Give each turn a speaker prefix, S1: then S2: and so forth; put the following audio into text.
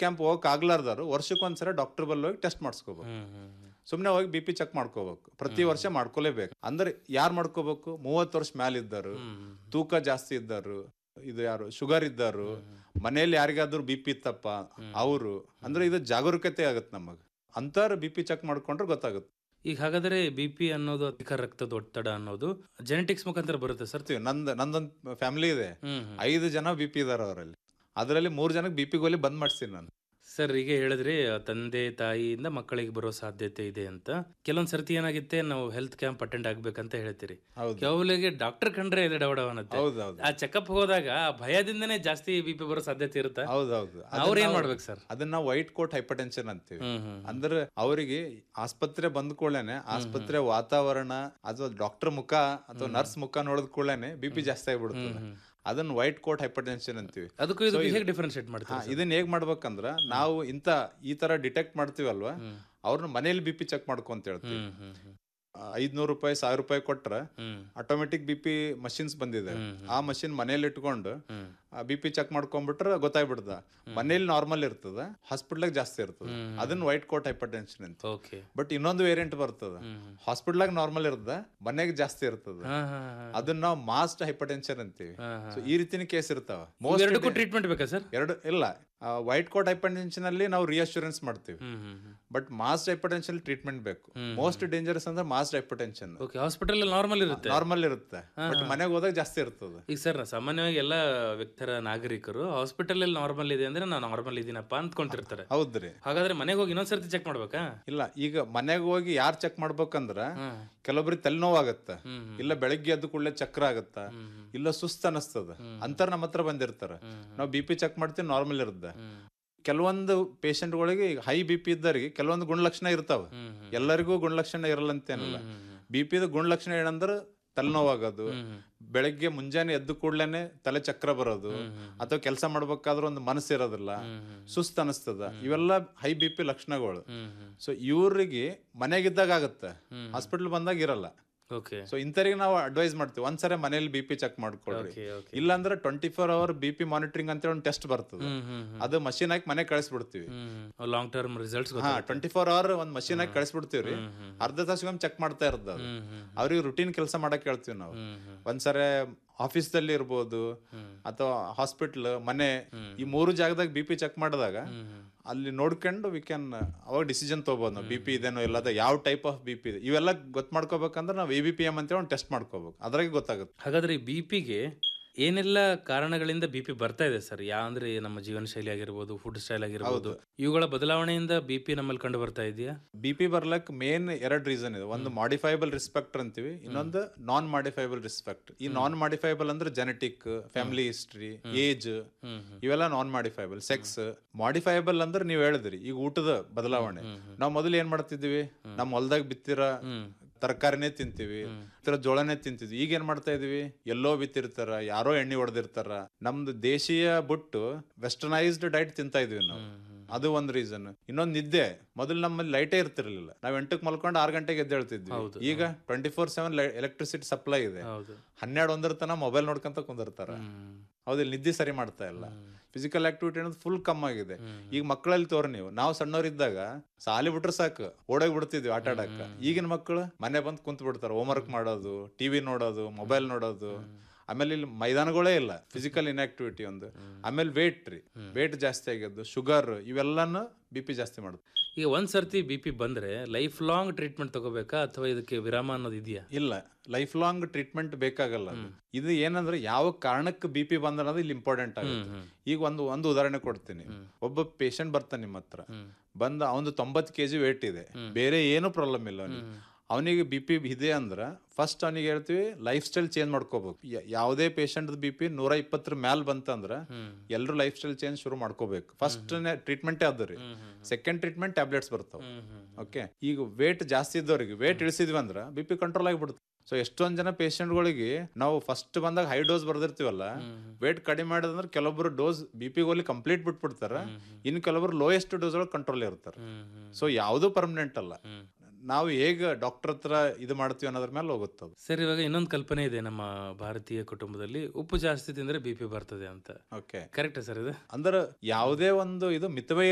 S1: Camp ಹೋಗಕ್ ಆಗ್ಲಾರ್ದಾರು ವರ್ಷಕ್ಕೊಂದ್ಸಲ doctor ಬಲ್ಲಿ ಹೋಗಿ ಟೆಸ್ಟ್ ಮಾಡಿಸ್ಕೋಬೇಕು
S2: ಹ್ಮ್ ಹ್ಮ್ ಹ್ಮ್.
S1: ಸುಮ್ಮನೆ ಹೋಗಿ ಬಿ ಪಿ ಚೆಕ್ ಮಾಡ್ಕೋಬೇಕು ಪ್ರತಿ ವರ್ಷ ಮಾಡ್ಕೋಲೇಬೇಕು ಅಂದ್ರೆ ಯಾರು ಮಾಡ್ಕೋಬೇಕು ಮೂವತ್ತು ವರ್ಷ ಮ್ಯಾಲ ಇದ್ದಾರು ತೂಕ ಜಾಸ್ತಿ ಇದ್ದಾರು ಇದು ಯಾರು ಶುಗರ್ ಇದ್ದಾರು ಮನೇಲಿ ಯಾರಿಗಾದ್ರೂ ಬಿ ಪಿ ಇತ್ತಪ್ಪ ಅವರು ಅಂದ್ರೆ ಇದು ಜಾಗರೂಕತೆ ಆಗತ್ತೆ ನಮಗೆ ಅಂತಾರ ಬಿ ಪಿ ಚೆಕ್ ಮಾಡ್ಕೊಂಡ್ರೆ ಗೊತ್ತಾಗುತ್ತೆ
S2: ಈಗ ಹಾಗಾದ್ರೆ ಬಿ ಪಿ ಅನ್ನೋದು ಅಧಿಕ ರಕ್ತದ ಒತ್ತಡ ಅನ್ನೋದು ಜೆನೆಟಿಕ್ಸ್ ಮುಖಾಂತರ ಬರುತ್ತೆ ಸರ್
S1: ಬರ್ತೀವಿ ನಂದ್ ನಂದೊಂದು ಫ್ಯಾಮಿಲಿ ಇದೆ
S2: ಹ್ಮ್ ಹ್ಮ್.
S1: ಐದು ಜನ ಬಿ ಪಿ ಇದಾರೆ ಅವರಲ್ಲಿ ಅದರಲ್ಲಿ ಮೂರು ಜನಕ್ಕೆ ಬಿ ಪಿ ಗೋಲಿ ಬಂದ್ ಮಾಡಿಸ್ತೀನಿ ನಾನು
S2: ಸರ್ ಈಗ ಹೇಳಿದ್ರಿ ಆ, ತಂದೆ ತಾಯಿಯಿಂದ ಮಕ್ಕಳಿಗೆ ಬರೋ ಸಾಧ್ಯತೆ ಇದೆ ಅಂತ ಕೆಲವೊಂದ್ ಸರ್ತಿ ಏನಾಗುತ್ತೆ ನಾವು ಹೆಲ್ತ್ ಕ್ಯಾಂಪ್ ಅಟೆಂಡ್ ಆಗ್ಬೇಕಂತ ಹೇಳ್ತೀರಿ
S1: ಹೌದು
S2: ಕೆಲವರಿಗೆ ಡಾಕ್ಟರ್ ಕಂಡ್ರೆ ಇದೆ ಡವಡವ ಅನ್ನತ್ತೆ
S1: ಹೌದೌದು
S2: ಆ ಚೆಕಪ್ ಹೋದಾಗ ಆ ಭಯದಿಂದನೇ ಜಾಸ್ತಿ ಬಿ ಪಿ ಬರೋ ಸಾಧ್ಯತೆ ಇರುತ್ತಾ
S1: ಹೌದೌದು
S2: ಅವ್ರ ಏನ್ ಮಾಡ್ಬೇಕು ಸರ್
S1: ಅದನ್ನ ವೈಟ್ ಕೋಟ್ ಹೈಪರ್ಟೆನ್ಷನ್ ಅಂತೀವಿ
S2: ಹ್ಮ್ ಹ್ಮ್
S1: ಅಂದ್ರೆ ಅವರಿಗೆ ಆಸ್ಪತ್ರೆ ಬಂದ ಕೂಡಲೇನೆ ಆಸ್ಪತ್ರೆ ವಾತಾವರಣ ಅಥವಾ ಡಾಕ್ಟರ್ ಮುಖ ಅಥವಾ ನರ್ಸ್ ಮುಖ ನೋಡಿದ ಕೂಡಲೇನೆ ಬಿ ಪಿ ಜಾಸ್ತಿ ಆಗ್ಬಿಡುತ್ತದೆ ಅದನ್ನ ವೈಟ್ ಕೋಟ್ ಹೈಪರ್ಟೆನ್ಷನ್ ಅಂತೀವಿ
S2: ಅದಕ್ಕೂ ಇದಕ್ಕೂ ಹೇಗೆ ಡಿಫ್ರೆನ್ಶಿಯೇಟ್
S1: ಹಾ,
S2: ಮಾಡ್ತೀವಿ
S1: ಇದನ್ನ ಹೇಗ್ ಮಾಡ್ಬೇಕಂದ್ರ ನಾವು ಇಂತ ಈ ತರ ಡಿಟೆಕ್ಟ್ ಮಾಡ್ತೀವಲ್ವಾ ಅವ್ರನ್ನ ಮನೇಲಿ ಬಿ ಪಿ ಚೆಕ್ ಮಾಡ್ಕೊಂತ ಹೇಳ್ತೀವಿ
S2: ಹ್ಮ್ ಹ್ಮ್ ಹ್ಮ್.
S1: ಐದ್ನೂರು ರೂಪಾಯಿ ಸಾವಿರ ರೂಪಾಯಿ ಕೊಟ್ರ
S2: ಹ್ಮ್
S1: ಆಟೋಮೆಟಿಕ್ ಬಿ ಪಿ ಮಷಿನ್ಸ್ ಬಂದಿದೆ ಆ ಮಷಿನ್ ಮನೇಲಿ ಇಟ್ಕೊಂಡು
S2: ಹ್ಮ್.
S1: ಬಿ ಪಿ ಚೆಕ್ ಮಾಡ್ಕೊಂಡ್ಬಿಟ್ರೆ ಗೊತ್ತಾಗ್ಬಿಡ್ದ ಮನೇಲಿ ನಾರ್ಮಲ್ ಇರ್ತದ ಹಾಸ್ಪಿಟ್ಲಾಗ ಜಾಸ್ತಿ ಇರ್ತದ ಅದನ್ನ ವೈಟ್ ಕೋಟ್ ಹೈಪರ್ಟೆನ್ಷನ್ ಅಂತ
S2: ಓಕೆ
S1: ಬಟ್ ಇನ್ನೊಂದು ವೇರಿಯಂಟ್ ಬರ್ತದ ಹಾಸ್ಪಿಟ್ಲಾಗ ನಾರ್ಮಲ್ ಇರ್ತದ ಮನೆಗೆ ಜಾಸ್ತಿ ಇರ್ತದ
S2: ಹಾ ಹಾ ಹಾ
S1: ಅದನ್ನ ನಾವು ಮಾಸ್ಟ್ ಹೈಪರ್ಟೆನ್ಷನ್ ಅಂತೀವಿ
S2: ಹಾ, ಹಾ.
S1: ಸೊ ಈ ರೀತಿನ ಕೇಸ್ ಇರ್ತಾವ ಮೋಸ್ಟ್
S2: ಎರಡಕ್ಕೂ ಟ್ರೀಟ್ಮೆಂಟ್ ಬೇಕಾ ಸರ್
S1: ಎರಡು ಇಲ್ಲ ವೈಟ್ ಕೋಟ್ ಹೈಪರ್ಟೆನ್ಷನ್ ಅಲ್ಲಿ ನಾವು ರಿಯಶ್ಯೂರೆನ್ಸ್ ಮಾಡ್ತೀವಿ
S2: ಹ್ಮ್ ಹ್ಮ್ ಹ್ಮ್
S1: ಬಟ್ ಮಾಸ್ಟ್ ಹೈಪರ್ಟೆನ್ಷನ್ ಟ್ರೀಟ್ಮೆಂಟ್ ಬೇಕು ಮೋಸ್ಟ್ ಡೇಂಜರಸ್ ಅಂದ್ರೆ masked hypertension
S2: okay hospital normal ಇರುತ್ತೆ
S1: ನಾರ್ಮಲ್ ಇರುತ್ತೆ ಬಟ್ ಮನೆಗೆ ಹೋದಾಗ ಜಾಸ್ತಿ ಇರ್ತದೆ
S2: ಈಗ ಸರ್ ಸಾಮಾನ್ಯವಾಗಿ ಎಲ್ಲ ವ್ಯಕ್ತರ ನಾಗರಿಕರು ಹಾಸ್ಪಿಟಲ್ ಅಲ್ಲಿ ನಾರ್ಮಲ್ ಇದೆ ಅಂದ್ರೆ ನಾನು ನಾರ್ಮಲ್ ಇದೀನಪ್ಪ ಅಂದ್ಕೊಂತಿರ್ತಾರೆ
S1: ಹೌದ್ರಿ
S2: ಹಾಗಾದ್ರೆ ಮನೆಗೆ ಹೋಗಿ ಇನ್ನೊಂದ್ಸರ್ತಿ ಚೆಕ್ ಮಾಡ್ಬೇಕಾ
S1: ಇಲ್ಲ ಈಗ ಮನೆಗೆ ಹೋಗಿ ಯಾರು ಚೆಕ್ ಮಾಡ್ಬೇಕಂದ್ರ ಕೆಲವೊಬ್ರಿಗೆ ತಲೆನೋವು ಆಗತ್ತ ಇಲ್ಲ ಬೆಳಗ್ಗೆ ಎದ್ದು ಕೂಡಲೇ ಚಕ್ರ ಆಗತ್ತ ಇಲ್ಲ ಸುಸ್ತ ಅನಸ್ತದ ಅಂತಾರ ನಮ್ಮ ಹತ್ರ ಬಂದಿರ್ತಾರ ನಾವು ಬಿ ಪಿ ಚೆಕ್ ಮಾಡ್ತೀವಿ ನಾರ್ಮಲ್ ಇರುತ್ತೆ ಕೆಲವೊಂದು ಪೇಷಂಟ್ಗಳಿಗೆ ಹೈ ಬಿ ಪಿ ಇದ್ದವರಿಗೆ ಕೆಲವೊಂದು ಗುಣಲಕ್ಷಣ ಇರ್ತಾವ ಎಲ್ಲರಿಗೂ ಗುಣಲಕ್ಷಣ ಇರಲ್ಲ ಅಂತೇನಲ್ಲ ಬಿ ಪಿದ ಗುಣಲಕ್ಷಣ ಏನಂದ್ರ ತಲೆನೋವಾಗೋದು ಬೆಳಗ್ಗೆ ಮುಂಜಾನೆ ಎದ್ದು ಕೂಡ್ಲೇನೆ ತಲೆ ಚಕ್ರ ಬರೋದು ಅಥವಾ ಕೆಲಸ ಮಾಡ್ಬೇಕಾದ್ರೆ ಒಂದು ಮನಸ್ಸು ಇರೋದಿಲ್ಲ ಸುಸ್ತು ಅನಿಸ್ತದ ಇವೆಲ್ಲ ಹೈ ಬಿ ಪಿ ಲಕ್ಷಣಗಳು ಸೊ ಇವ್ರಿಗೆ ಮನೆಗಿದ್ದಾಗ ಆಗತ್ತೆ ಹಾಸ್ಪಿಟಲ್ ಬಂದಾಗ ಇರಲ್ಲ
S2: ಓಕೆ
S1: ಸೊ ಇಂಥವ್ರಿಗೆ ನಾವು ಅಡ್ವೈಸ್ ಮಾಡ್ತೀವಿ ಒಂದ್ಸರಿ ಮನೇಲಿ ಬಿ ಪಿ ಚೆಕ್ ಮಾಡ್ಕೊಳ್ರಿ
S2: ಓಕೆ ಓಕೆ
S1: ಇಲ್ಲಾಂದ್ರೆ twenty four hour B P monitoring ಅಂತ ಒಂದು ಟೆಸ್ಟ್ ಬರ್ತದೆ
S2: ಹ್ಮ್ ಹ್ಮ್ ಹ್ಮ್.
S1: ಅದು ಮಷಿನ್ ಹಾಕಿ ಮನೆ ಕಳಿಸ್ಬಿಡ್ತೀವಿ
S2: ಹ್ಮ್ ಲಾಂಗ್ ಟರ್ಮ್ ರಿಸಲ್ಟ್ಸ್
S1: ಹಾ ಟ್ವೆಂಟಿ ಫೋರ್ ಅವರ್ ಒಂದ್ ಮಷಿನ್ ಹಾಕಿ ಕಳಿಸ್ಬಿಡ್ತೀವಿ ಅರ್ಧ ತಾಸಿಗೊಮ್ಮೆ ಚೆಕ್ ಮಾಡ್ತಾ ಇರೋದು ಅದು ಅವ್ರಿಗೆ ರುಟೀನ್ ಕೆಲಸ ಮಾಡಕ್ ಹೇಳ್ತೀವಿ ನಾವು ಒಂದ್ಸರಿ ಆಫೀಸ್ದಲ್ಲಿ ಇರ್ಬೋದು ಅಥವಾ ಹಾಸ್ಪಿಟ್ಲ್ ಮನೆ ಈ ಮೂರು ಜಾಗದಾಗ ಬಿ ಪಿ ಚೆಕ್ ಮಾಡಿದಾಗ ಅಲ್ಲಿ ನೋಡ್ಕೊಂಡು ವಿ ಕ್ಯಾನ್ ಅವಾಗ ಡಿಸಿಷನ್ ತಗೋಬಹುದು ನಾವು ಬಿ ಪಿ ಇದೇನೋ ಇಲ್ಲದ ಯಾವ ಟೈಪ್ ಆಫ್ ಬಿ ಪಿ ಇದೆ ಇವೆಲ್ಲ ಗೊತ್ತು ಮಾಡ್ಕೋಬೇಕಂದ್ರೆ ನಾವು ಎ ಬಿ ಪಿ ಎಂ ಅಂತೇಳಿ ಒಂದು ಟೆಸ್ಟ್ ಮಾಡ್ಕೋಬೇಕು ಅದ್ರಾಗೆ ಗೊತ್ತಾಗುತ್ತೆ
S2: ಹಾಗಾದ್ರೆ ಬಿ ಪಿಗೆ ಏನೆಲ್ಲ ಕಾರಣಗಳಿಂದ ಬಿ ಪಿ ಬರ್ತಾ ಇದೆ ಸರ್ ಯಾ ಅಂದ್ರೆ ನಮ್ಮ ಜೀವನ ಶೈಲಿ ಆಗಿರ್ಬೋದು ಫುಡ್ ಸ್ಟೈಲ್ ಆಗಿರ್ಬೋದು ಇವುಗಳ ಬದಲಾವಣೆಯಿಂದ ಬಿ ಪಿ ನಮ್ಮಲ್ಲಿ ಕಂಡು ಬರ್ತಾ ಇದೆಯಾ
S1: ಬಿ ಪಿ ಬರ್ಲಕ್ ಮೇನ್ ಎರಡ್ ರೀಸನ್ ಇದೆ ಒಂದು ಮಾಡಿಫೈಬಲ್ ರಿಸ್ಪೆಕ್ಟರ್ ಅಂತೀವಿ ಇನ್ನೊಂದು ನಾನ್ ಮಾಡಿಫೈಬಲ್ ರಿಸ್ಪೆಕ್ಟ್ ಈ ನಾನ್ ಮಾಡಿಫೈಬಲ್ ಅಂದ್ರೆ ಜೆನೆಟಿಕ್ ಫ್ಯಾಮಿಲಿ ಹಿಸ್ಟ್ರಿ ಏಜ್ ಇವೆಲ್ಲ ನಾನ್ ಮಾಡಿಫೈಬಲ್ ಸೆಕ್ಸ್ ಮಾಡಿಫೈಬಲ್ ಅಂದ್ರೆ ನೀವ್ ಹೇಳಿದ್ರಿ ಈಗ ಊಟದ ಬದಲಾವಣೆ ನಾವ್ ಮೊದಲು ಏನ್ ಮಾಡ್ತಿದ್ವಿ ನಮ್ ಹೊಲ್ದಾಗ ಬಿತ್ತಿರ ತರಕಾರಿನೇ ತಿಂತೀವಿ ಇತರ ಜೋಳನೇ ತಿಂತಿದ್ವಿ ಈಗ ಏನ್ ಮಾಡ್ತಾ ಇದೀವಿ ಎಲ್ಲೋ ಬಿತ್ತಿರ್ತಾರ ಯಾರೋ ಎಣ್ಣೆ ಹೊಡೆದಿರ್ತಾರ ನಮ್ದು ದೇಶೀಯ ಬಿಟ್ಟು ವೆಸ್ಟರ್ನೈಸ್ಡ್ ಡೈಟ್ ತಿಂತಾ ಇದೀವಿ ನಾವು ಅದು ಒಂದ್ ರೀಸನ್ ಇನ್ನೊಂದ್ ನಿದ್ದೆ ಮೊದಲು ನಮ್ಮಲ್ಲಿ ಲೈಟೇ ಇರ್ತಿರ್ಲಿಲ್ಲ ನಾವ್ ಎಂಟಕ್ಕೆ ಮಲ್ಕೊಂಡು ಆರ್ ಗಂಟೆಗೆ ಎದ್ದೇಳ್ತಿದ್ವಿ ಈಗ twenty four seven electricity supply ಇದೆ
S2: ಹೌದು
S1: ಹನ್ನೆರಡು ಒಂದರ ತನ ಮೊಬೈಲ್ ನೋಡ್ಕೊಂತ ಕುಂದಿರ್ತಾರ
S2: ಹ್ಮ್.
S1: ಹೌದಿಲ್ಲ ನಿದ್ದೆ ಸರಿ ಮಾಡ್ತಾ ಇಲ್ಲ ಫಿಸಿಕಲ್ ಆಕ್ಟಿವಿಟಿ ಅನ್ನೋದು ಫುಲ್ ಕಮ್ಮಿ ಆಗಿದೆ ಈಗ ಮಕ್ಕಳಲ್ಲಿ ತೋರ್ ನೀವು ನಾವು ಸಣ್ಣವರಿದ್ದಾಗ ಸಾಲಿ ಬಿಟ್ರೆ ಸಾಕು ಓಡೋಗಿ ಬಿಡ್ತಿದ್ವಿ ಆಟ ಆಡಕ್ಕ ಈಗಿನ ಮಕ್ಕಳು ಮನೆ ಬಂದು ಕುಂತ್ ಬಿಡ್ತಾರೆ ಹೋಮ್ವರ್ಕ್ ಮಾಡೋದು ಟಿವಿ ನೋಡೋದು ಮೊಬೈಲ್ ನೋಡೋದು ಆಮೇಲೆ ಇಲ್ಲಿ ಮೈದಾನಗಳೇ ಇಲ್ಲ ಫಿಸಿಕಲ್ ಇನ್ಆಕ್ಟಿವಿಟಿ ಒಂದು ಆಮೇಲೆ ವೇಟ್ ರೀ ವೇಟ್ ಜಾಸ್ತಿ ಆಗಿದ್ದು ಶುಗರ್ ಇವೆಲ್ಲನು ಬಿ ಪಿ ಜಾಸ್ತಿ ಮಾಡುತ್ತೆ
S2: ಈಗ ಒಂದ್ ಸರ್ತಿ ಬಿ ಪಿ ಬಂದ್ರೆ ಲೈಫ್ ಲಾಂಗ್ ಟ್ರೀಟ್ಮೆಂಟ್ ತಗೋಬೇಕಾ ಅಥವಾ ಇದಕ್ಕೆ ವಿರಾಮ ಅನ್ನೋದು ಇದೆಯಾ
S1: ಇಲ್ಲ ಲೈಫ್ ಲಾಂಗ್ ಟ್ರೀಟ್ಮೆಂಟ್ ಬೇಕಾಗಲ್ಲ ಅದು. ಇದು ಏನಂದ್ರೆ ಯಾವ ಕಾರಣಕ್ಕೆ ಬಿ ಪಿ ಬಂದ ಅನ್ನೋದು ಇಲ್ಲಿ ಇಂಪಾರ್ಟೆಂಟ್ ಆಗುತ್ತೆ ಈಗ ಒಂದು ಒಂದು ಉದಾಹರಣೆ ಕೊಡ್ತೀನಿ ಒಬ್ಬ ಪೇಷಂಟ್ ಬರ್ತಾನೆ ನಿಮ್ಮ ಹತ್ರ ಬಂದ ಅವನು ತೊಂಬತ್ತು ಕೆಜಿ ವೇಟ್ ಇದೆ ಬೇರೆ ಏನು ಪ್ರಾಬ್ಲಮ್ ಇಲ್ಲ ಅವನಿಗೆ ಅವನಿಗೆ ಬಿ ಪಿ ಇದೆ ಅಂದ್ರ ಫಸ್ಟ್ ಅವನಿಗೆ ಹೇಳ್ತೀವಿ ಲೈಫ್ ಸ್ಟೈಲ್ ಚೇಂಜ್ ಮಾಡ್ಕೋಬೇಕು ಯ- ಯಾವುದೇ ಪೇಷಂಟ್ ಬಿ ಪಿ ನೂರ ಇಪ್ಪತ್ತರ ಮ್ಯಾಲ್ ಬಂತಂದ್ರ ಎಲ್ಲರೂ ಲೈಫ್ ಸ್ಟೈಲ್ ಚೇಂಜ್ ಶುರು ಮಾಡ್ಕೋಬೇಕು ಫಸ್ಟ್ ಟ್ರೀಟ್ಮೆಂಟೇ ಅದು ರೀ ಸೆಕೆಂಡ್ ಟ್ರೀಟ್ಮೆಂಟ್ ಟ್ಯಾಬ್ಲೆಟ್ಸ್ ಬರ್ತಾವ ಓಕೆ ಈಗ ವೇಟ್ ಜಾಸ್ತಿ ಇದ್ದವ್ರಿಗೆ ವೇಟ್ ಇಳಿಸಿದ್ವಿ ಅಂದ್ರ ಬಿ ಪಿ ಕಂಟ್ರೋಲ್ ಆಗಿಬಿಡುತ್ತೆ ಸೊ ಎಷ್ಟೊಂದ್ ಜನ ಪೇಷಂಟ್ಗಳಿಗೆ ನಾವು ಫಸ್ಟ್ ಬಂದಾಗ ಹೈ ಡೋಸ್ ಬರ್ದಿರ್ತೀವಲ್ಲ ವೇಟ್ ಕಡಿಮೆ ಮಾಡಿದ್ರೆ ಕೆಲವೊಬ್ರು ಡೋಸ್ ಬಿ ಪಿ ಗೋಲಿ ಕಂಪ್ಲೀಟ್ ಬಿಟ್ಬಿಡ್ತಾರ ಇನ್ನು ಕೆಲವೊಬ್ರು ಲೋಯೆಸ್ಟ್ ಡೋಸ್ ಒಳಗೆ ಕಂಟ್ರೋಲ್ ಇರ್ತಾರೆ ಸೊ ಯಾವುದು ಪರ್ಮನೆಂಟ್ ಅಲ್ಲ ನಾವು ಹೇಗೆ ಡಾಕ್ಟರ್ ಹತ್ರ ಇದು ಮಾಡ್ತೀವಿ ಅನ್ನೋದ್ರ ಮೇಲೆ ಹೋಗುತ್ತದು
S2: ಸರ್ ಇವಾಗ ಇನ್ನೊಂದು ಕಲ್ಪನೆ ಇದೆ ನಮ್ಮ ಭಾರತೀಯ ಕುಟುಂಬದಲ್ಲಿ ಉಪ್ಪು ಜಾಸ್ತಿ ತಿಂದ್ರೆ ಬಿ ಪಿ ಬರ್ತದೆ ಅಂತ
S1: ಓಕೆ
S2: ಕರೆಕ್ಟಾ ಸರ್ ಇದು
S1: ಅಂದ್ರೆ ಯಾವುದೇ ಒಂದು ಇದು ಮಿತವ್ಯಯ